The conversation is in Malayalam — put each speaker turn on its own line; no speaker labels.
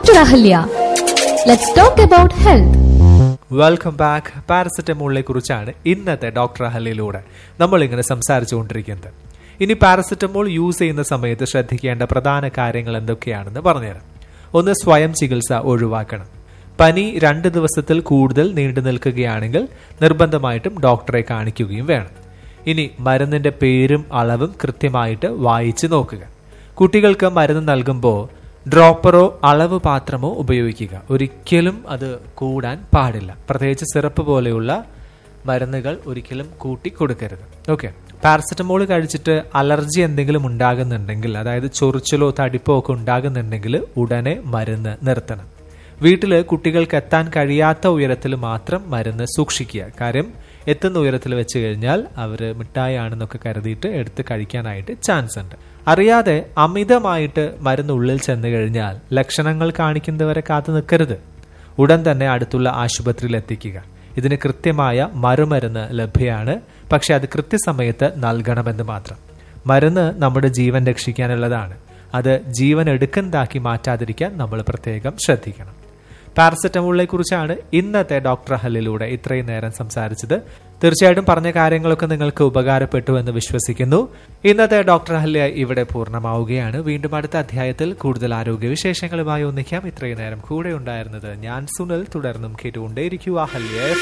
Dr. Ahalya. Let's talk about health.
Welcome back പാരസെറ്റമോളിനെ കുറിച്ചാണ് ഇന്നത്തെ ഡോക്ടർ അഹലിലൂടെ നമ്മൾ ഇങ്ങനെ സംസാരിച്ചുകൊണ്ടിരിക്കുന്നത് ഇനി പാരസെറ്റമോൾ യൂസ് ചെയ്യുന്ന സമയത്ത് ശ്രദ്ധിക്കേണ്ട പ്രധാന കാര്യങ്ങൾ എന്തൊക്കെയാണെന്ന് പറഞ്ഞുതരാം ഒന്ന് സ്വയം ചികിത്സ ഒഴിവാക്കണം പനി രണ്ട് ദിവസത്തിൽ കൂടുതൽ നീണ്ടു നിൽക്കുകയാണെങ്കിൽ നിർബന്ധമായിട്ടും ഡോക്ടറെ കാണിക്കുകയും വേണം ഇനി മരുന്നിന്റെ പേരും അളവും കൃത്യമായിട്ട് വായിച്ചു നോക്കുക കുട്ടികൾക്ക് മരുന്ന് നൽകുമ്പോൾ ഡ്രോപ്പറോ അളവ് പാത്രമോ ഉപയോഗിക്കുക ഒരിക്കലും അത് കൂടാൻ പാടില്ല പ്രത്യേകിച്ച് സിറപ്പ് പോലെയുള്ള മരുന്നുകൾ ഒരിക്കലും കൂട്ടി കൊടുക്കരുത് ഓക്കെ പാരസെറ്റമോൾ കഴിച്ചിട്ട് അലർജി എന്തെങ്കിലും ഉണ്ടാകുന്നുണ്ടെങ്കിൽ അതായത് ചൊറിച്ചിലോ തടിപ്പോ ഒക്കെ ഉണ്ടാകുന്നുണ്ടെങ്കിൽ ഉടനെ മരുന്ന് നിർത്തണം വീട്ടിൽ കുട്ടികൾക്ക് എത്താൻ കഴിയാത്ത ഉയരത്തിൽ മാത്രം മരുന്ന് സൂക്ഷിക്കുക കാര്യം എത്തുന്ന ഉയരത്തിൽ വെച്ച് കഴിഞ്ഞാൽ അവർ മിഠായാണെന്നൊക്കെ കരുതിയിട്ട് എടുത്ത് കഴിക്കാനായിട്ട് ചാൻസ് ഉണ്ട് അറിയാതെ അമിതമായിട്ട് മരുന്ന് ഉള്ളിൽ ചെന്ന് കഴിഞ്ഞാൽ ലക്ഷണങ്ങൾ കാണിക്കുന്നവരെ കാത്തു നിൽക്കരുത് ഉടൻ തന്നെ അടുത്തുള്ള ആശുപത്രിയിൽ എത്തിക്കുക ഇതിന് കൃത്യമായ മറുമരുന്ന് ലഭ്യമാണ് പക്ഷെ അത് കൃത്യസമയത്ത് നൽകണമെന്ന് മാത്രം മരുന്ന് നമ്മുടെ ജീവൻ രക്ഷിക്കാനുള്ളതാണ് അത് ജീവൻ എടുക്കുന്നതാക്കി മാറ്റാതിരിക്കാൻ നമ്മൾ പ്രത്യേകം ശ്രദ്ധിക്കണം പാരസെറ്റമോളിനെ കുറിച്ചാണ് ഇന്നത്തെ ഡോക്ടർ ഹല്ലിലൂടെ ഇത്രയും നേരം സംസാരിച്ചത് തീർച്ചയായിട്ടും പറഞ്ഞ കാര്യങ്ങളൊക്കെ നിങ്ങൾക്ക് ഉപകാരപ്പെട്ടു എന്ന് വിശ്വസിക്കുന്നു ഇന്നത്തെ ഡോക്ടർ ഹല്യ ഇവിടെ പൂർണ്ണമാവുകയാണ് വീണ്ടും അടുത്ത അധ്യായത്തിൽ കൂടുതൽ ആരോഗ്യ വിശേഷങ്ങളുമായി ഒന്നിക്കാം ഇത്രയും നേരം കൂടെ ഉണ്ടായിരുന്നത് ഞാൻ സുനിൽ തുടർന്നും കേട്ടുകൊണ്ടേയിരിക്കുക ഹല്യ